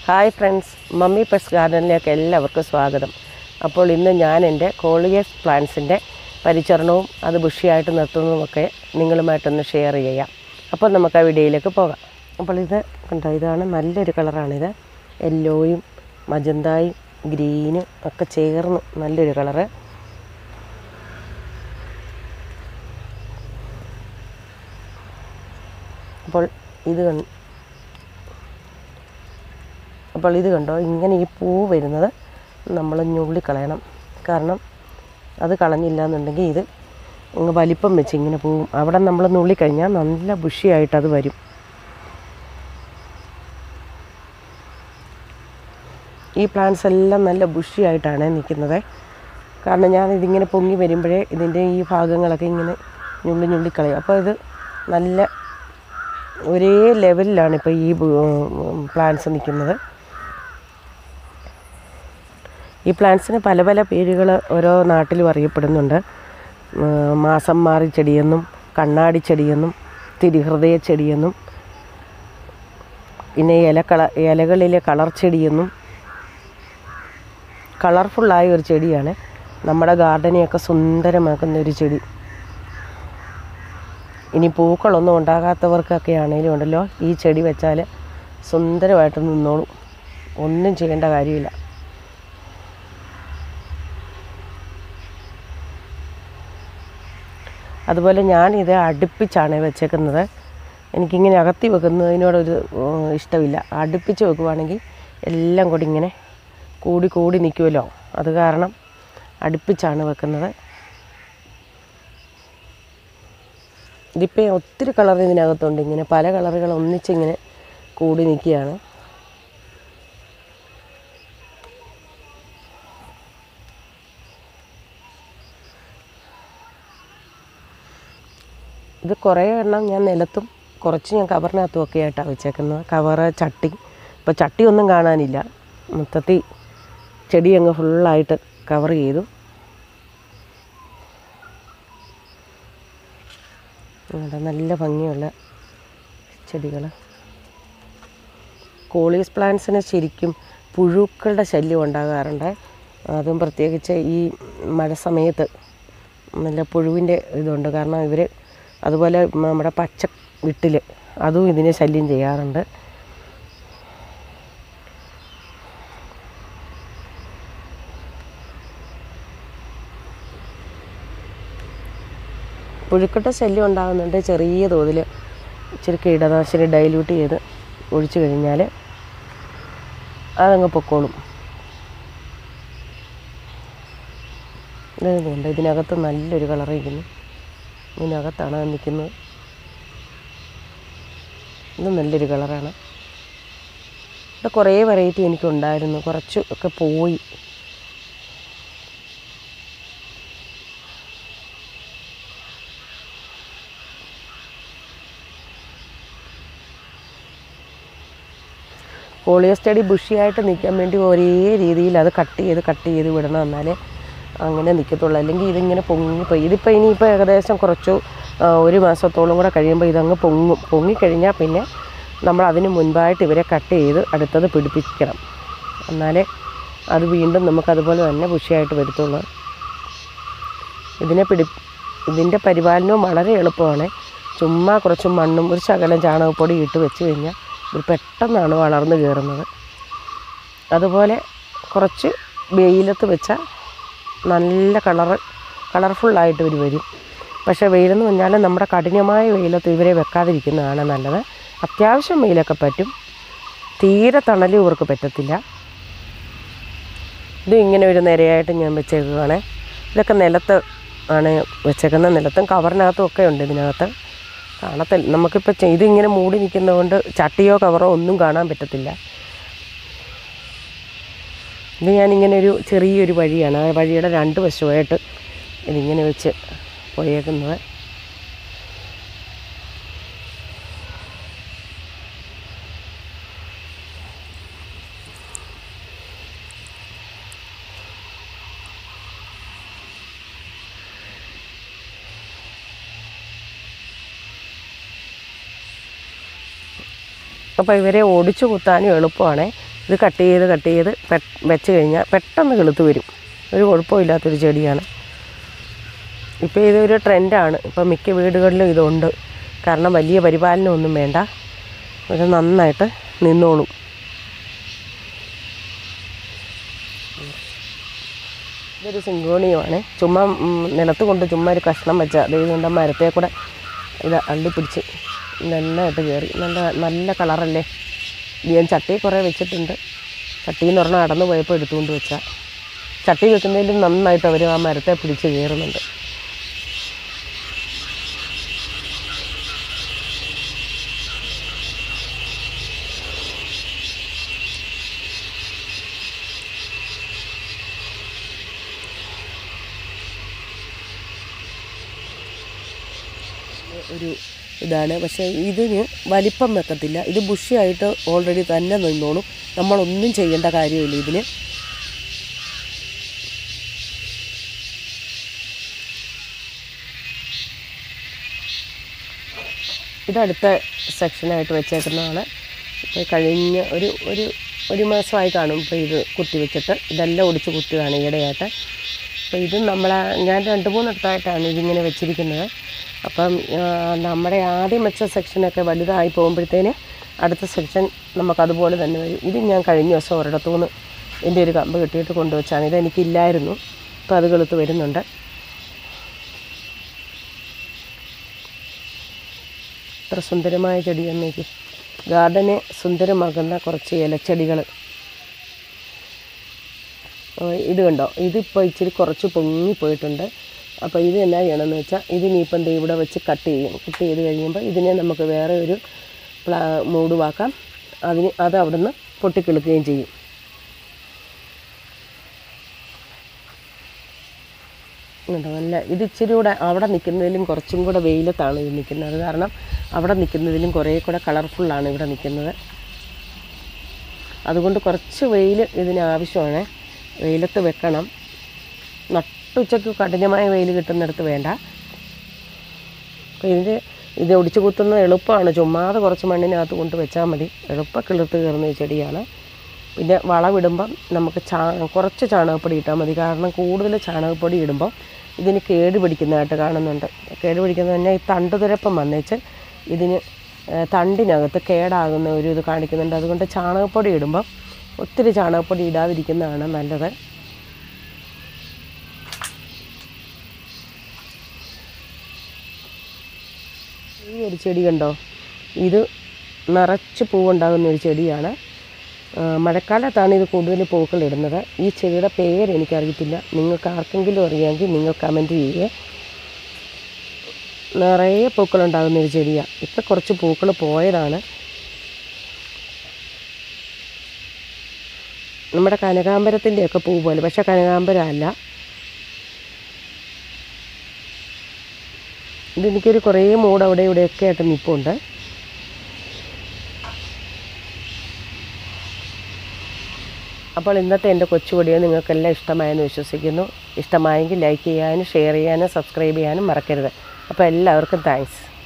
hi friends mummy പെസ് ഗാർഡനിലേക്ക് എല്ലാവർക്കും സ്വാഗതം അപ്പോൾ ഇന്ന് ഞാൻ എൻ്റെ കോളിയസ് പ്ലാന്റ്സിൻ്റെ പരിചരണവും അത് ബുഷിയായിട്ട് നിർത്തുന്നതുമൊക്കെ നിങ്ങളുമായിട്ടൊന്ന് ഷെയർ ചെയ്യാം അപ്പോൾ നമുക്ക് ആ വീഡിയോയിലേക്ക് പോകാം അപ്പോൾ ഇത് കണ്ടോ ഇതാണ് നല്ലൊരു കളറാണിത് യെല്ലോയും മജന്തായും ഗ്രീനും ഒക്കെ ചേർന്ന് നല്ലൊരു കളറ് അപ്പോൾ ഇത് കണ്ട് അപ്പോൾ ഇത് കണ്ടോ ഇങ്ങനെ ഈ പൂ വരുന്നത് നമ്മൾ ഞുള്ളിക്കളയണം കാരണം അത് കളഞ്ഞില്ല എന്നുണ്ടെങ്കിൽ ഇത് അങ്ങ് വലിപ്പം വെച്ച് ഇങ്ങനെ പോവും അവിടെ നമ്മൾ നുള്ളിക്കഴിഞ്ഞാൽ നല്ല ബുഷിയായിട്ട് അത് വരും ഈ പ്ലാന്റ്സ് എല്ലാം നല്ല ബുഷിയായിട്ടാണ് നിൽക്കുന്നത് കാരണം ഞാൻ ഇതിങ്ങനെ പൊങ്ങി വരുമ്പോഴേ ഇതിൻ്റെ ഈ ഭാഗങ്ങളൊക്കെ ഇങ്ങനെ ഞുള്ളി ഞുള്ളിക്കളയും അപ്പോൾ ഇത് നല്ല ഒരേ ലെവലിലാണ് ഇപ്പോൾ ഈ പ്ലാന്റ്സ് നിൽക്കുന്നത് ഈ പ്ലാന്റ്സിന് പല പല പേരുകൾ ഓരോ നാട്ടിലും അറിയപ്പെടുന്നുണ്ട് ഉം, മാസം മാറി ചെടിയെന്നും കണ്ണാടി ചെടിയെന്നും തിരിഹൃദയ ചെടിയെന്നും പിന്നെ ഇല കള ഇലകളിലെ കളർ ചെടിയെന്നും കളർഫുള്ളായ ഒരു ചെടിയാണ് നമ്മുടെ ഗാർഡനെയൊക്കെ സുന്ദരമാക്കുന്ന ഒരു ചെടി ഇനി പൂക്കളൊന്നും ഉണ്ടാകാത്തവർക്കൊക്കെ ആണെങ്കിലും ഉണ്ടല്ലോ ഈ ചെടി വെച്ചാൽ സുന്ദരമായിട്ട് നിന്നോളും ഒന്നും ചെയ്യേണ്ട കാര്യമില്ല അതുപോലെ ഞാനിത് അടുപ്പിച്ചാണ് വെച്ചേക്കുന്നത് എനിക്കിങ്ങനെ അകത്തി വെക്കുന്നതിനോടൊരു ഉം, ഇഷ്ടമില്ല അടുപ്പിച്ച് വെക്കുവാണെങ്കിൽ എല്ലാം കൂടി ഇങ്ങനെ കൂടി കൂടി നിൽക്കുമല്ലോ അത് കാരണം അടുപ്പിച്ചാണ് വെക്കുന്നത് ഇതിപ്പോൾ ഒത്തിരി കളർ ഇതിനകത്തുണ്ട് ഇങ്ങനെ പല കളറുകൾ ഒന്നിച്ചിങ്ങനെ കൂടി നിൽക്കുകയാണ് ഇത് കുറേ എണ്ണം ഞാൻ നിലത്തും കുറച്ച് ഞാൻ കവറിനകത്തും ഒക്കെ ആയിട്ടാണ് വെച്ചേക്കുന്നത് കവറ് ചട്ടി ഇപ്പോൾ ചട്ടിയൊന്നും കാണാനില്ല മൊത്തത്തിൽ ചെടി അങ്ങ് ഫുള്ളായിട്ട് കവർ ചെയ്തു ഇവിടെ നല്ല ഭംഗിയുള്ള ചെടികൾ കോളീസ് പ്ലാന്റ്സിന് ശരിക്കും പുഴുക്കളുടെ ശല്യം ഉണ്ടാകാറുണ്ട് അതും പ്രത്യേകിച്ച് ഈ മഴ സമയത്ത് നല്ല പുഴുവിൻ്റെ ഇതുണ്ട് കാരണം ഇവർ അതുപോലെ നമ്മുടെ പച്ച വിട്ടിൽ അതും ഇതിനെ ശല്യം ചെയ്യാറുണ്ട് പുഴുക്കട്ട ശല്യം ഉണ്ടാകുന്നുണ്ട് ചെറിയ തോതിൽ ഇച്ചിരി കീടനാശിനി ഡൈല്യൂട്ട് ചെയ്ത് ഒഴിച്ചു കഴിഞ്ഞാൽ അതങ്ങ് പൊക്കോളും ഇതുണ്ട് ഇതിനകത്ത് നല്ലൊരു കളർ ഇരിക്കുന്നു ഇതിനകത്താണ് അത് നിൽക്കുന്നത് ഇത് നല്ലൊരു കളറാണ് ഇവിടെ കുറേ വെറൈറ്റി എനിക്കുണ്ടായിരുന്നു കുറച്ച് ഒക്കെ പോയി പോളിയസ്റ്റഡി ബുഷിയായിട്ട് നിൽക്കാൻ വേണ്ടി ഒരേ രീതിയിൽ അത് കട്ട് ചെയ്ത് കട്ട് ചെയ്ത് വിടണം എന്നാലേ അങ്ങനെ നിൽക്കത്തുള്ളൂ അല്ലെങ്കിൽ ഇതിങ്ങനെ പൊങ്ങിപ്പോയി ഇതിപ്പോൾ ഇനിയിപ്പോൾ ഏകദേശം കുറച്ചു ആ, ഒരു മാസത്തോളം കൂടെ കഴിയുമ്പോൾ ഇതങ്ങ് പൊങ്ങും പൊങ്ങിക്കഴിഞ്ഞാൽ പിന്നെ നമ്മൾ അതിന് മുൻപായിട്ട് ഇവരെ കട്ട് ചെയ്ത് അടുത്തത് പിടിപ്പിക്കണം എന്നാലേ അത് വീണ്ടും നമുക്കതുപോലെ തന്നെ ബുഷിയായിട്ട് വരത്തുള്ളൂ ഇതിനെ പിടി ഇതിൻ്റെ പരിപാലനവും വളരെ എളുപ്പമാണ് ചുമ്മാ കുറച്ച് മണ്ണും ഒരു ശകലം ചാണകപ്പൊടി ഇട്ട് വെച്ച് കഴിഞ്ഞാൽ ഇത് പെട്ടെന്നാണ് വളർന്നു കയറുന്നത് അതുപോലെ കുറച്ച് വെയിലത്ത് വെച്ചാൽ നല്ല കളറ് കളർഫുള്ളായിട്ട് ഇവർ വരും പക്ഷേ വെയിലെന്ന് പറഞ്ഞാൽ നമ്മുടെ കഠിനമായ വെയിലത്ത് ഇവരെ വെക്കാതിരിക്കുന്നതാണ് നല്ലത് അത്യാവശ്യം വെയിലൊക്കെ പറ്റും തീരെ തണലും ഇവർക്ക് പറ്റത്തില്ല ഇത് ഇങ്ങനെ ഒരു നിരയായിട്ട് ഞാൻ വെച്ചേക്കുകയാണ് ഇതൊക്കെ നിലത്ത് ആണ് വെച്ചേക്കുന്നത് നിലത്തും കവറിനകത്തും ഒക്കെ ഉണ്ട് ഇതിനകത്ത് കാണത്തില്ല നമുക്കിപ്പോൾ ചെ- ഇതിങ്ങനെ മൂടി നിൽക്കുന്നതുകൊണ്ട് ചട്ടിയോ കവറോ ഒന്നും കാണാൻ പറ്റത്തില്ല ഇത് ഞാനിങ്ങനെ ഒരു ചെറിയൊരു വഴിയാണ് ആ വഴിയുടെ രണ്ട് വശമായിട്ട് ഇതിങ്ങനെ വെച്ച് പോയേക്കുന്നത് അപ്പോൾ ഇവരെ ഓടിച്ചു കുത്താനും എളുപ്പമാണ് ഇത് കട്ട് ചെയ്ത് കട്ട് ചെയ്ത് പെ വെച്ച് കഴിഞ്ഞാൽ പെട്ടെന്ന് കിളുത്ത് വരും ഒരു കുഴപ്പമില്ലാത്തൊരു ചെടിയാണ് ഇപ്പോൾ ഇതൊരു ട്രെൻഡാണ് ഇപ്പോൾ മിക്ക വീടുകളിലും ഇതുണ്ട് കാരണം വലിയ പരിപാലനമൊന്നും വേണ്ട ഇത് നന്നായിട്ട് നിന്നോളും ഇതൊരു സിങ്കോണിയമാണ് ചുമ്മാ ഉം, നിലത്ത് കൊണ്ട് ചുമ്മാ ഒരു കഷ്ണം വെച്ച ദൈവം മരത്തെ കൂടെ ഇത് അള്ളിപ്പിടിച്ച് നന്നായിട്ട് കയറി നല്ല നല്ല കളറല്ലേ ഇത് ഞാൻ ചട്ടി കുറേ വെച്ചിട്ടുണ്ട് ചട്ടിയിൽ നിന്ന് പറഞ്ഞാൽ അടന്നു പോയപ്പോൾ എടുത്തുകൊണ്ട് വെച്ചാൽ ചട്ടി വെക്കുന്നതിലും നന്നായിട്ട് അവർ ആ മരത്തെ പിടിച്ച് കയറുന്നുണ്ട് ഒരു ഇതാണ് പക്ഷേ ഇതിന് വലിപ്പം വെക്കത്തില്ല ഇത് ബുഷിയായിട്ട് ഓൾറെഡി തന്നെ നിന്നോളും നമ്മളൊന്നും ചെയ്യേണ്ട കാര്യമില്ല ഇതിന് ഇതടുത്ത സെക്ഷനായിട്ട് വെച്ചേക്കുന്നതാണ് ഇപ്പോൾ കഴിഞ്ഞ ഒരു ഒരു ഒരു മാസമായി കാണും ഇപ്പോൾ ഇത് കുത്തി വെച്ചിട്ട് ഇതെല്ലാം ഒടിച്ച് കുത്തിയതാണ് ഈയിടെയായിട്ട് അപ്പോൾ ഇത് നമ്മളെ ഞാൻ രണ്ട് മൂന്നിടത്തായിട്ടാണ് ഇതിങ്ങനെ വെച്ചിരിക്കുന്നത് അപ്പം ആ, നമ്മുടെ ആദ്യം വെച്ച സെക്ഷനൊക്കെ വലുതായി പോകുമ്പോഴത്തേന് അടുത്ത സെക്ഷൻ നമുക്കതുപോലെ തന്നെ വരും ഇത് ഞാൻ കഴിഞ്ഞ ദിവസം ഒരിടത്തു നിന്ന് എൻ്റെ ഒരു കമ്പ് കിട്ടിയിട്ട് കൊണ്ടുവച്ചാണ് ഇതെനിക്കില്ലായിരുന്നു അപ്പോൾ അത് കെളുത്ത് വരുന്നുണ്ട് ഇത്ര സുന്ദരമായ ചെടിയെന്നേക്ക് ഗാർഡനെ സുന്ദരമാക്കുന്ന കുറച്ച് ഇലച്ചെടികൾ ഇത് കണ്ടോ ഇതിപ്പോൾ ഇച്ചിരി കുറച്ച് പൊങ്ങിപ്പോയിട്ടുണ്ട് അപ്പോൾ ഇത് എന്നാ ചെയ്യണമെന്ന് വെച്ചാൽ ഇതിനിപ്പം ദേ ഇവിടെ വെച്ച് കട്ട് ചെയ്യും കട്ട് ചെയ്ത് കഴിയുമ്പോൾ ഇതിനെ നമുക്ക് വേറെ ഒരു പ്ലാ മൂടുവാക്കാം അതിന് അത് അവിടുന്ന് പൊട്ടിക്കിളുക്കുകയും ചെയ്യും ഉണ്ട് നല്ല ഇത് ഇച്ചിരി കൂടെ അവിടെ നിൽക്കുന്നതിലും കുറച്ചും കൂടെ വെയിലത്താണ് ഇത് നിൽക്കുന്നത് അത് കാരണം അവിടെ നിൽക്കുന്നതിലും കുറേ കൂടെ കളർഫുള്ളാണ് ഇവിടെ നിൽക്കുന്നത് അതുകൊണ്ട് കുറച്ച് വെയിൽ ഇതിന് ആവശ്യമാണ് വെയിലത്ത് വെക്കണം നട്ടുച്ചയ്ക്ക് കഠിനമായ വെയിൽ കിട്ടുന്നിടത്ത് വേണ്ട അപ്പോൾ ഇതിൻ്റെ ഇത് ഒടിച്ചു കുത്തുന്നത് എളുപ്പമാണ് ചുമ്മാതെ കുറച്ച് മണ്ണിനകത്ത് കൊണ്ട് വെച്ചാൽ മതി എളുപ്പം കിളിർത്ത് കയറുന്ന ഈ ചെടിയാണ് പിന്നെ വളമിടുമ്പം നമുക്ക് ചാ കുറച്ച് ചാണകപ്പൊടി ഇട്ടാൽ മതി കാരണം കൂടുതൽ ചാണകപ്പൊടി ഇടുമ്പോൾ ഇതിന് കേട് പിടിക്കുന്നതായിട്ട് കാണുന്നുണ്ട് കേട് പിടിക്കുന്നത് തന്നെ ഈ തണ്ട് തുരപ്പം വന്നേച്ച് ഇതിന് ഏ, തണ്ടിനകത്ത് കേടാകുന്ന ഒരു ഇത് കാണിക്കുന്നുണ്ട് അതുകൊണ്ട് ചാണകപ്പൊടി ഇടുമ്പം ഒത്തിരി ചാണകപ്പൊടി ഇടാതിരിക്കുന്നതാണ് നല്ലത് ഈ ഒരു ചെടി കണ്ടോ ഇത് നിറച്ച് പൂവുണ്ടാകുന്ന ഒരു ചെടിയാണ് ആ, മഴക്കാലത്താണ് ഇത് കൂടുതൽ പൂക്കളിടുന്നത് ഈ ചെടിയുടെ പേര് എനിക്കറിയത്തില്ല നിങ്ങൾക്ക് ആർക്കെങ്കിലും അറിയാമെങ്കിൽ നിങ്ങൾ കമൻറ്റ് ചെയ്യുക നിറയെ പൂക്കളുണ്ടാകുന്ന ഒരു ചെടിയാണ് ഇപ്പം കുറച്ച് പൂക്കൾ പോയതാണ് നമ്മുടെ കനകാമ്പരത്തിൻ്റെയൊക്കെ പൂ പോലെ പക്ഷേ കനകാമ്പരം അല്ല ഇതെനിക്കൊരു കുറേ മൂട് അവിടെ ഇവിടെയൊക്കെ ആയിട്ട് നിൽപ്പുണ്ട് അപ്പോൾ ഇന്നത്തെ എൻ്റെ കൊച്ചുപൊടിയോ നിങ്ങൾക്കെല്ലാം ഇഷ്ടമായെന്ന് വിശ്വസിക്കുന്നു ഇഷ്ടമായെങ്കിൽ ലൈക്ക് ചെയ്യാനും ഷെയർ ചെയ്യാനും സബ്സ്ക്രൈബ് ചെയ്യാനും മറക്കരുത് അപ്പോൾ എല്ലാവർക്കും താങ്ക്സ്